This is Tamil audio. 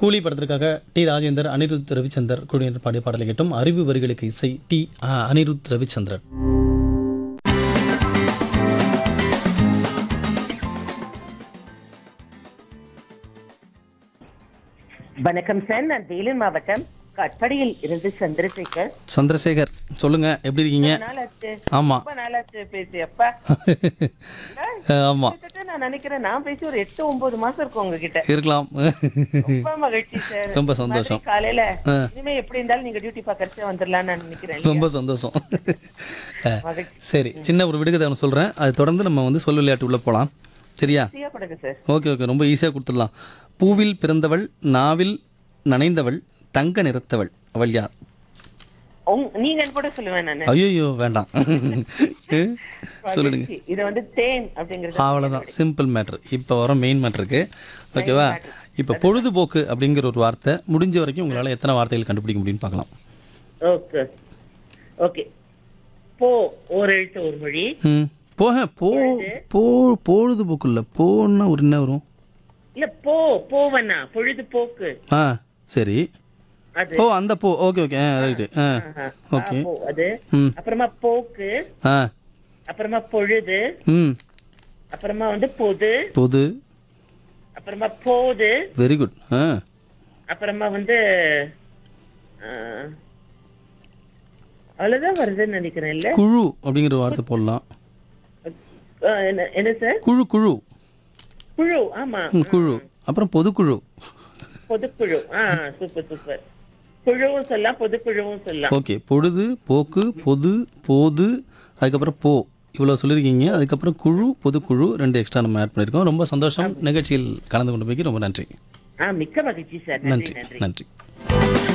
கூலி படத்திற்காக டி ராஜேந்தர் அனிருத் ரவிச்சந்தர் குழுவினர் பாடிய பாடலை கேட்டும் அறிவு வரிகளுக்கு இசை டி ஆ, அனிருத் ரவிச்சந்திரன் வணக்கம் சார் நான் வேலூர் மாவட்டம் கட்படியில் இருந்து சந்திரசேகர் சந்திரசேகர் சொல்லுங்க எப்படி இருக்கீங்க ரொம்ப நாளாச்சு ஆமா ரொம்ப நாளாச்சு பேசி அப்பா ஆமா கிட்டத்தட்ட நான் நினைக்கிறேன் நான் பேசி ஒரு எட்டு ஒன்பது மாசம் இருக்கும் உங்ககிட்ட இருக்கலாம் ரொம்ப மகிழ்ச்சி சார் ரொம்ப சந்தோஷம். மாதிரி காலையில இனிமே எப்படி இருந்தாலும் நீங்க டியூட்டி பாக்கறச்சே வந்துடலாம்னு நான் நினைக்கிறேன் இல்லையா? ரொம்ப சந்தோஷம் மகிழ்ச்சி சரி சின்ன ஒரு விடுகதை ஒன்று சொல்கிறேன் அது தொடர்ந்து நம்ம வந்து சொல் விளையாட்டு உள்ள போகலாம் சரியா ஈஸியா கொடுங்க சார் ஓகே ஓகே ரொம்ப ஈஸியாக கொடுத்துடலாம் பூவில் பிறந்தவள் நாவில் நனைந்தவள் தங்க நிறத்தவள் அவள் யார் உங்க- நீங்க கூட சொல்லுவேன் நானு ஐயோ வேண்டாம் சொல்லிடுங்க மகிழ்ச்சி. இது வந்து தேன் அப்படிங்கிறது அவ்வளோதான் சிம்பிள் மேட்ரு இப்போ வர மெயின் மேட்ருக்கு ஓகேவா இப்போ பொழுதுபோக்கு அப்படிங்கிற ஒரு வார்த்தை முடிஞ்ச வரைக்கும் உங்களால் எத்தனை வார்த்தைகள் கண்டுபிடிக்க முடியும்னு பார்க்கலாம் ஓகே ஓகே போ ஒரு எழுத்து ஒரு மொழி ம் போக போ போ பொழுதுபோக்கு இல்லை போன்னா ஒரு என்ன வரும் இல்ல போ போவனா பொழுதுபோக்கு ஆ சரி அது ஓ அந்த போ ஓகே ஓகே ஆ ரைட்டு ஆ ஆஹா. ஓகே ஆ, போ, அது ம் அப்புறமா போக்கு ஆ அப்புறமா பொழுது ம் அப்புறமா வந்து பொது பொது அப்புறமா போது வெரி குட் ஆ அப்புறமா வந்து ஆ, அவ்வளவுதான் வருதுன்னு நினைக்கிறேன் இல்ல குழு அப்படிங்கிற வார்த்தை போடலாம் ஆ, என்ன- என்ன சார் குழு குழு குழு ஆமா ம், குழு அப்புறம் பொதுக்குழு பொதுக்குழு ஆ சூப்பர் சூப்பர் குழுவும் சொல்லலாம் பொதுக்குழுவும் சொல்லலாம் ஓகே பொழுது போக்கு பொது போது அதுக்கப்புறம் போ இவ்வளோ சொல்லியிருக்கீங்க அதுக்கப்புறம் குழு பொதுக்குழு ரெண்டு எக்ஸ்ட்ரா நம்ம ஆட் பண்ணியிருக்கோம் ரொம்ப சந்தோஷம் நிகழ்ச்சியில் கலந்து கொண்டு போய்க்கு ரொம்ப நன்றி ஆ மிக்க மகிழ்ச்சி சார் நன்றி நன்றி நன்றி நன்றி